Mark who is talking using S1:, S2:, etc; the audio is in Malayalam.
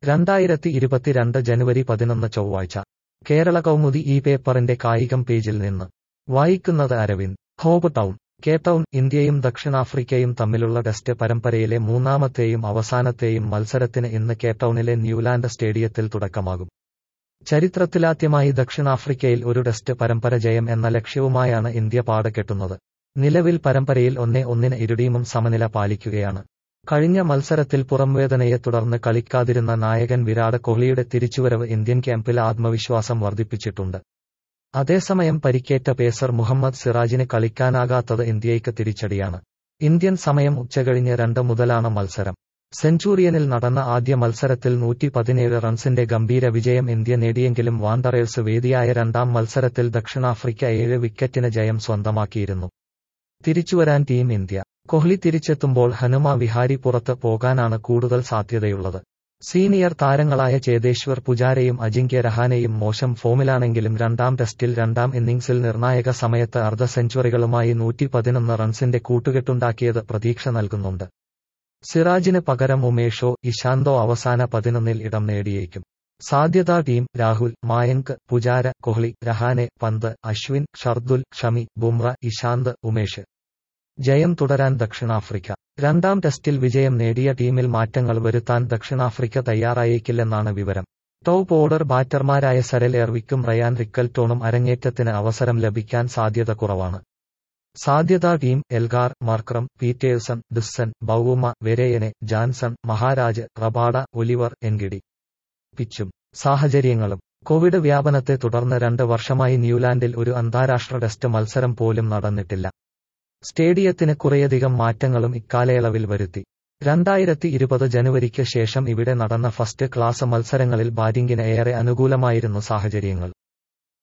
S1: രണ്ടായിരത്തി ഇരുപത്തിരണ്ട് ജനുവരി പതിനൊന്ന് ചൊവ്വാഴ്ച കേരള കൗമുദി ഈ പേപ്പറിന്റെ കായികം പേജിൽ നിന്ന് വായിക്കുന്നത് അരവിന്ദ് ഹോബ് ടൗൺ കേപ് ഇന്ത്യയും ദക്ഷിണാഫ്രിക്കയും തമ്മിലുള്ള ടെസ്റ്റ് പരമ്പരയിലെ മൂന്നാമത്തെയും അവസാനത്തെയും മത്സരത്തിന് ഇന്ന് കേപ്ടൌണിലെ ന്യൂലാൻഡ് സ്റ്റേഡിയത്തിൽ തുടക്കമാകും ചരിത്രത്തിലാദ്യമായി ദക്ഷിണാഫ്രിക്കയിൽ ഒരു ടെസ്റ്റ് പരമ്പര ജയം എന്ന ലക്ഷ്യവുമായാണ് ഇന്ത്യ പാടകെട്ടുന്നത് നിലവിൽ പരമ്പരയിൽ ഒന്നേ ഒന്നിന് ഇരുടീമും സമനില പാലിക്കുകയാണ് കഴിഞ്ഞ മത്സരത്തിൽ പുറംവേദനയെ തുടർന്ന് കളിക്കാതിരുന്ന നായകൻ വിരാട് കോഹ്ലിയുടെ തിരിച്ചുവരവ് ഇന്ത്യൻ ക്യാമ്പിൽ ആത്മവിശ്വാസം വർദ്ധിപ്പിച്ചിട്ടുണ്ട് അതേസമയം പരിക്കേറ്റ പേസർ മുഹമ്മദ് സിറാജിന് കളിക്കാനാകാത്തത് ഇന്ത്യയ്ക്ക് തിരിച്ചടിയാണ് ഇന്ത്യൻ സമയം ഉച്ചകഴിഞ്ഞ് രണ്ട് മുതലാണ് മത്സരം സെഞ്ചുറിയനിൽ നടന്ന ആദ്യ മത്സരത്തിൽ നൂറ്റി പതിനേഴ് റൺസിന്റെ ഗംഭീര വിജയം ഇന്ത്യ നേടിയെങ്കിലും വാണ്ടറേഴ്സ് വേദിയായ രണ്ടാം മത്സരത്തിൽ ദക്ഷിണാഫ്രിക്ക ഏഴ് വിക്കറ്റിന് ജയം സ്വന്തമാക്കിയിരുന്നു തിരിച്ചുവരാൻ ടീം ഇന്ത്യ കോഹ്ലി തിരിച്ചെത്തുമ്പോൾ ഹനുമ വിഹാരി പുറത്ത് പോകാനാണ് കൂടുതൽ സാധ്യതയുള്ളത് സീനിയർ താരങ്ങളായ ചേതേശ്വർ പുജാരയും അജിങ്ക്യ രഹാനെയും മോശം ഫോമിലാണെങ്കിലും രണ്ടാം ടെസ്റ്റിൽ രണ്ടാം ഇന്നിംഗ്സിൽ നിർണായക സമയത്ത് അർദ്ധ സെഞ്ചുറികളുമായി നൂറ്റി പതിനൊന്ന് റൺസിന്റെ കൂട്ടുകെട്ടുണ്ടാക്കിയത് പ്രതീക്ഷ നൽകുന്നുണ്ട് സിറാജിന് പകരം ഉമേഷോ ഇശാന്തോ അവസാന പതിനൊന്നിൽ ഇടം നേടിയേക്കും സാധ്യതാ ടീം രാഹുൽ മായങ്ക് പുജാര കോഹ്ലി രഹാനെ പന്ത് അശ്വിൻ ഷർദുൽ ഷമി ബുംറ ഇശാന്ത് ഉമേഷ് ജയം തുടരാൻ ദക്ഷിണാഫ്രിക്ക രണ്ടാം ടെസ്റ്റിൽ വിജയം നേടിയ ടീമിൽ മാറ്റങ്ങൾ വരുത്താൻ ദക്ഷിണാഫ്രിക്ക തയ്യാറായേക്കില്ലെന്നാണ് വിവരം ടോപ്പ് ഓർഡർ ബാറ്റർമാരായ സരൽ എർവിക്കും റയാൻ റിക്കൽട്ടോണും അരങ്ങേറ്റത്തിന് അവസരം ലഭിക്കാൻ സാധ്യത കുറവാണ് സാധ്യതാ team Elgar Markram Petersen Dussen Bavuma Verreynne Jansen Maharaj Rabada Olivier Ngidi പിച്ചും സാഹചര്യങ്ങളും കോവിഡ് വ്യാപനത്തെ തുടർന്ന് രണ്ട് വർഷമായി ന്യൂലാൻഡിൽ ഒരു അന്താരാഷ്ട്ര ടെസ്റ്റ് മത്സരം പോലും നടന്നിട്ടില്ല സ്റ്റേഡിയത്തിന് കുറേയധികം മാറ്റങ്ങളും ഇക്കാലയളവിൽ വരുത്തി രണ്ടായിരത്തി ഇരുപത് ജനുവരിക്ക് ശേഷം ഇവിടെ നടന്ന ഫസ്റ്റ് ക്ലാസ് മത്സരങ്ങളിൽ ബാറ്റിംഗിന് ഏറെ അനുകൂലമായിരുന്നു സാഹചര്യങ്ങൾ